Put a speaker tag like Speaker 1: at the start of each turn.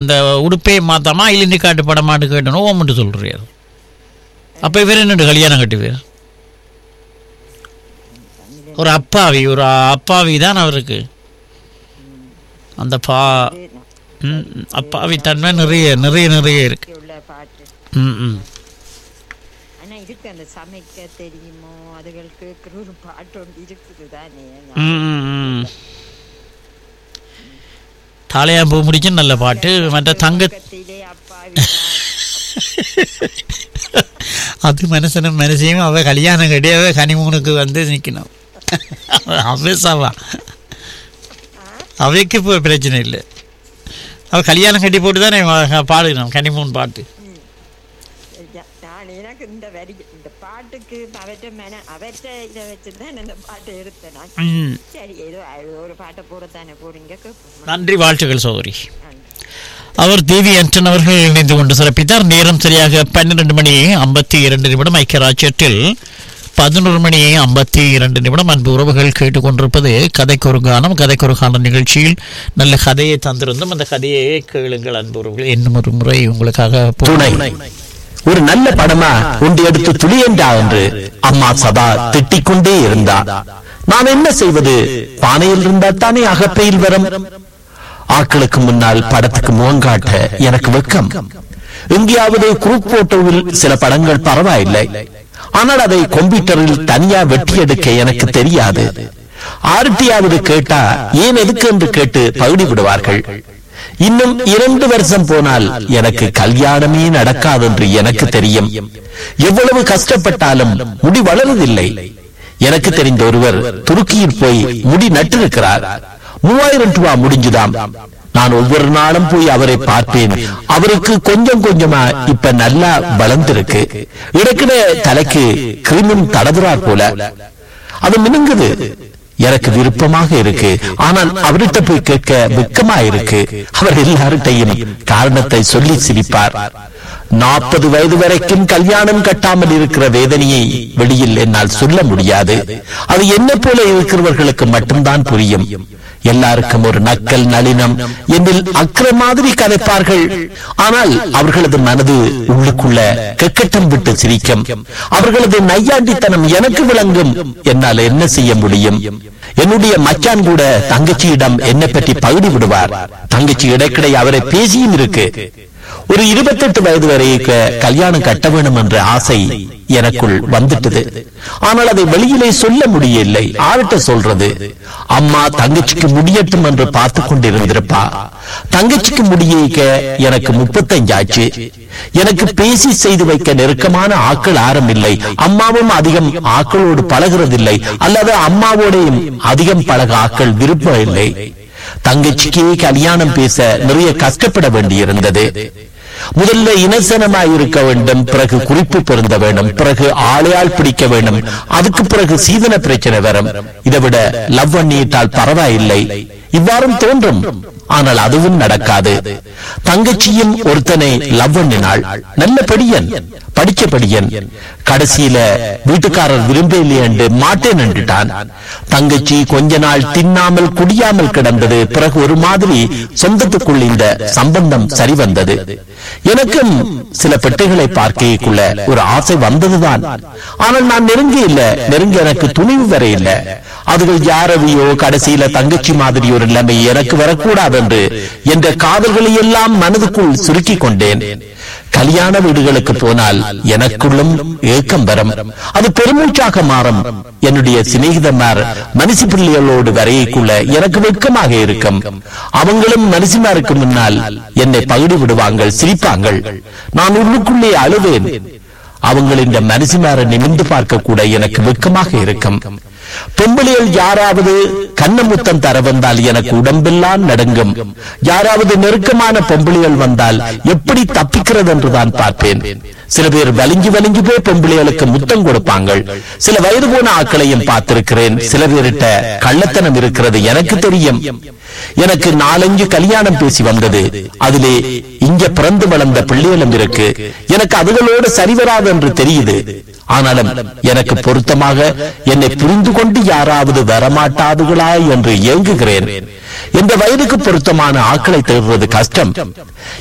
Speaker 1: அந்த உடுப்பே மாத்தாமா இல்லிண்டி காட்டு படமாட்டு கேட்டணும் ஓமன்ட்டு சொல்றாரு அப்ப இவர் என்னண்டு கல்யாணம் கட்டுவார் ஒரு அப்பாவி ஒரு அப்பாவி தான் அவருக்கு அந்த பா ம், அப்பாவி தன்மை நிறைய நிறைய நிறைய இருக்கு
Speaker 2: உள்ள பாட்டு
Speaker 1: ம் ம்
Speaker 2: ஆனா இருக்கு அந்த சமைக்க தெரியுமோ அதுகள் கேட்கிற ஒரு பாட்டு ஒன்று இருக்குது தானே
Speaker 1: ம், ம், ம். தாளையாம்பூ முடிச்சு நல்ல பாட்டு மற்ற தங்க
Speaker 2: பக்கத்திலே அப்பாவி
Speaker 1: அது மனுஷனும் மனுஷையும் அவ கல்யாணம் கட்டி அவ கனிமூனுக்கு வந்து நிற்கணும் அவ சவா அவைக்கு இப்போ பிரச்சனை இல்லை அவ கல்யாணம் கட்டி போட்டு தானே வ- பாடணும் கனிமூன் பாட்டு
Speaker 2: நான் எனக்கு இந்த வரி இந்த பாட்டுக்கு அவற்ற மன அவற்ற இதை வச்சுதான் இந்த பாட்டை எடுத்தேன் நான்
Speaker 1: ம்.
Speaker 2: சரி ஏதோ அது ஒரு பாட்டை போடத்தானே போறீங்க கேட்போம்.
Speaker 1: நன்றி வாழ்த்துக்கள் சௌரி
Speaker 2: நன்றி.
Speaker 1: அவர் தேவி அன்டன் அவர்கள் இணைந்து கொண்டு சிறப்பித்தார் நேரம் சரியாக பன்னிரண்டு மணி ஐம்பத்தி இரண்டு நிமிடம் ஐக்கியராஜ்யத்தில் பதினோரு மணி ஐம்பத்தி இரண்டு நிமிடம் அன்பு உறவுகள் கேட்டுக்கொண்டிருப்பது கதைக்கு ஒரு கானம் கதைக்கு ஒரு கானம் நிகழ்ச்சியில் நல்ல கதையை தந்திருந்தோம் அந்த கதையை கேளுங்கள் அன்பு உறவுகள் இன்னும் ஒரு முறை உங்களுக்காக
Speaker 3: துணை ஒரு நல்ல படமா உண்டு எடுத்து துளியண்டா என்று அம்மா சதா திட்டிக் கொண்டே இருந்தா நான் என்ன செய்வது பானையில் இருந்தா தானே அகப்பையில் வரும் ஆட்களுக்கு முன்னால் படத்துக்கு முகம் காட்ட எனக்கு வெக்கம் எங்கேயாவது குரூப் போட்டோவில் சில படங்கள் பரவாயில்லை ஆனால் அதை கம்ப்யூட்டரில் தனியா வெட்டி எடுக்க எனக்கு தெரியாது ஆர்டியாவது கேட்டா ஏன் எதுக்கு என்று கேட்டு பகுடி விடுவார்கள் இன்னும் இரண்டு வருஷம் போனால் எனக்கு கல்யாணமே நடக்காது என்று எனக்கு தெரியும் எவ்வளவு கஷ்டப்பட்டாலும் முடி வளருவதில்லை எனக்கு தெரிந்த ஒருவர் துருக்கியில் போய் முடி நட்டிருக்கிறார் மூவாயிரம் ரூபாய் முடிஞ்சுதாம் நான் ஒவ்வொரு நாளும் போய் அவரை பார்ப்பேன் அவருக்கு கொஞ்சம் கொஞ்சமா இப்ப நல்லா வளர்ந்திருக்கு இடக்கிட தலைக்கு கிருமின் தடவுறார் போல அது மினுங்குது எனக்கு விருப்பமாக இருக்கு ஆனால் அவர்கிட்ட போய் கேட்க வெக்கமா இருக்கு அவர் எல்லார்கிட்டையும் காரணத்தை சொல்லி சிரிப்பார் நாற்பது வயது வரைக்கும் கல்யாணம் கட்டாமல் இருக்கிற வேதனையை வெளியில் என்னால் சொல்ல முடியாது அது என்ன போல இருக்கிறவர்களுக்கு மட்டும்தான் புரியும் எல்லாருக்கும் ஒரு நக்கல் நளினம் என்னில் அக்கிர மாதிரி கதைப்பார்கள் ஆனால் அவர்களது மனது உள்ளுக்குள்ள கெக்கட்டம் விட்டு சிரிக்கும் அவர்களது நையாண்டித்தனம் எனக்கு விளங்கும் என்னால் என்ன செய்ய முடியும் என்னுடைய மச்சான் கூட தங்கச்சியிடம் என்னை பற்றி பகுடி விடுவார் தங்கச்சி இடைக்கிடை அவரை பேசியும் இருக்கு ஒரு இருபத்தெட்டு வயது வரை க- கல்யாணம் கட்ட வேண்டும் என்ற ஆசை எனக்குள் வந்துட்டது ஆனால் அதை வெளியிலே சொல்ல முடியவில்லை ஆர்ட்ட சொல்றது அம்மா தங்கச்சிக்கு முடியட்டும் என்று பார்த்து கொண்டிருந்திருப்பா தங்கச்சிக்கு முடியேக்க எனக்கு முப்பத்தஞ்சு ஆச்சு எனக்கு பேசி செய்து வைக்க நெருக்கமான ஆக்கள் ஆரம் இல்லை அம்மாவும் அதிகம் ஆக்களோடு பழகிறதில்லை அல்லது அம்மாவோடையும் அதிகம் பழக ஆக்கள் விருப்பம் இல்லை தங்கச்சிக்கு கல்யாணம் பேச நிறைய கஷ்டப்பட வேண்டியிருந்தது முதல்ல இனசனமாய் இருக்க வேண்டும் பிறகு குறிப்பு பொருந்த வேண்டும் பிறகு ஆளையால் பிடிக்க வேண்டும் அதுக்கு பிறகு சீதன பிரச்சனை வரும் இதை விட லவ் பண்ணிட்டால் பரவாயில்லை இவ்வாறும் தோன்றும் ஆனால் அதுவும் நடக்காது தங்கச்சியும் ஒருத்தனை லவ் பண்ணினாள் நல்ல படியன் படிச்ச படியன் கடைசியில வீட்டுக்காரர் விரும்பவில்லை என்று மாட்டேன் என்றுட்டான் தங்கச்சி கொஞ்ச நாள் தின்னாமல் குடியாமல் கிடந்தது பிறகு ஒரு மாதிரி சொந்தத்துக்குள் இந்த சம்பந்தம் சரி வந்தது எனக்கும் சில பெட்டைகளை பார்க்கைக்குள்ள ஒரு ஆசை வந்ததுதான் ஆனால் நான் நெருங்கி இல்ல நெருங்க எனக்கு துணிவு வர இல்ல அதுகள் யாரவியோ கடைசியில தங்கச்சி மாதிரி ஒரு நிலைமை எனக்கு வரக்கூடாது என்று என்ற காதல்களை எல்லாம் மனதுக்குள் சுருக்கிக் கொண்டேன் கல்யாண வீடுகளுக்கு போனால் எனக்குள்ளும் ஏக்கம் வரும் அது பெருமூச்சாக மாறும் என்னுடைய சிநேகிதமார் மனுஷி பிள்ளைகளோடு வரையக்குள்ள எனக்கு வெட்கமாக இருக்கும் அவங்களும் மனுஷிமாருக்கு முன்னால் என்னை பகுடி விடுவாங்கள் சிரிப்பாங்கள் நான் உள்ளுக்குள்ளே அழுவேன் அவங்கள் இந்த மனுஷிமாரை நிமிந்து பார்க்க கூட எனக்கு வெட்கமாக இருக்கும் பொம்பளைகள் யாராவது கண்ணமுத்தம் தர வந்தால் எனக்கு உடம்பெல்லாம் நடுங்கும் யாராவது நெருக்கமான பொம்பளைகள் வந்தால் எப்படி தப்பிக்கிறது என்று தான் பார்ப்பேன் சில பேர் வலிஞ்சு வலிஞ்சு போய் பொம்பளைகளுக்கு முத்தம் கொடுப்பாங்க சில வயது போன ஆட்களையும் பார்த்திருக்கிறேன் சில பேரிட்ட கள்ளத்தனம் இருக்கிறது எனக்கு தெரியும் எனக்கு நாலஞ்சு கல்யாணம் பேசி வந்தது அதிலே இங்க பிறந்து வளர்ந்த பிள்ளைகளும் இருக்கு எனக்கு அதுகளோடு சரிவராது என்று தெரியுது ஆனாலும் எனக்கு பொருத்தமாக என்னை புரிந்து கொண்டு யாராவது வரமாட்டாதுகளா என்று ஏங்குகிறேன் என்ற வயதுக்கு பொருத்தமான ஆட்களை தேடுவது கஷ்டம்